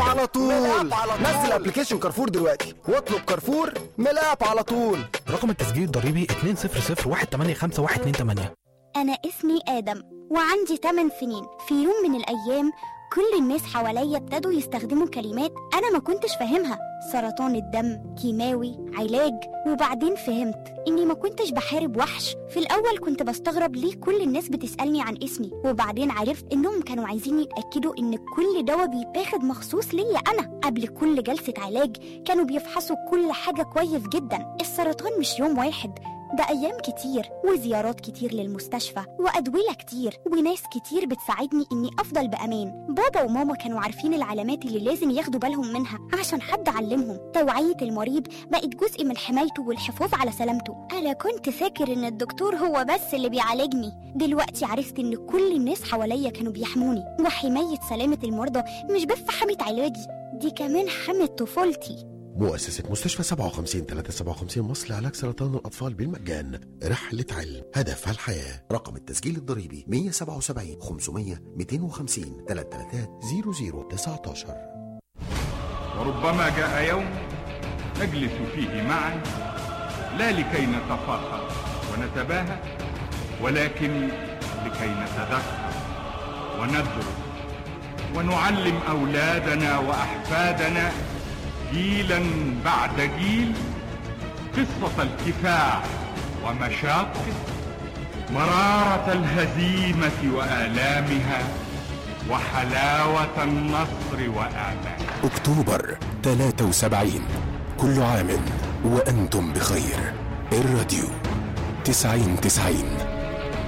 على طول نزل ابلكيشن كارفور دلوقتي واطلب كارفور من الاب على طول رقم التسجيل الضريبي 200 أنا اسمي آدم وعندي 8 سنين في يوم من الأيام كل الناس حواليا ابتدوا يستخدموا كلمات أنا ما كنتش فاهمها سرطان الدم كيماوي علاج وبعدين فهمت إني ما كنتش بحارب وحش في الأول كنت بستغرب ليه كل الناس بتسألني عن اسمي وبعدين عرفت إنهم كانوا عايزين يتأكدوا إن كل دواء بيتاخد مخصوص ليا أنا قبل كل جلسة علاج كانوا بيفحصوا كل حاجة كويس جدا السرطان مش يوم واحد ده أيام كتير وزيارات كتير للمستشفى وأدوية كتير وناس كتير بتساعدني إني أفضل بأمان بابا وماما كانوا عارفين العلامات اللي لازم ياخدوا بالهم منها عشان حد علمهم توعية المريض بقت جزء من حمايته والحفاظ على سلامته أنا كنت فاكر إن الدكتور هو بس اللي بيعالجني دلوقتي عرفت إن كل الناس حواليا كانوا بيحموني وحماية سلامة المرضى مش بس حماية علاجي دي كمان حماية طفولتي مؤسسة مستشفى 57 357 مصر لعلاج سرطان الأطفال بالمجان رحلة علم هدفها الحياة رقم التسجيل الضريبي 177 500 250 3300 19 وربما جاء يوم نجلس فيه معا لا لكي نتفاخر ونتباهى ولكن لكي نتذكر وندرس ونعلم أولادنا وأحفادنا جيلا بعد جيل قصة الكفاح ومشاقه مرارة الهزيمة وآلامها وحلاوة النصر وآمال أكتوبر 73 كل عام وأنتم بخير الراديو 90 90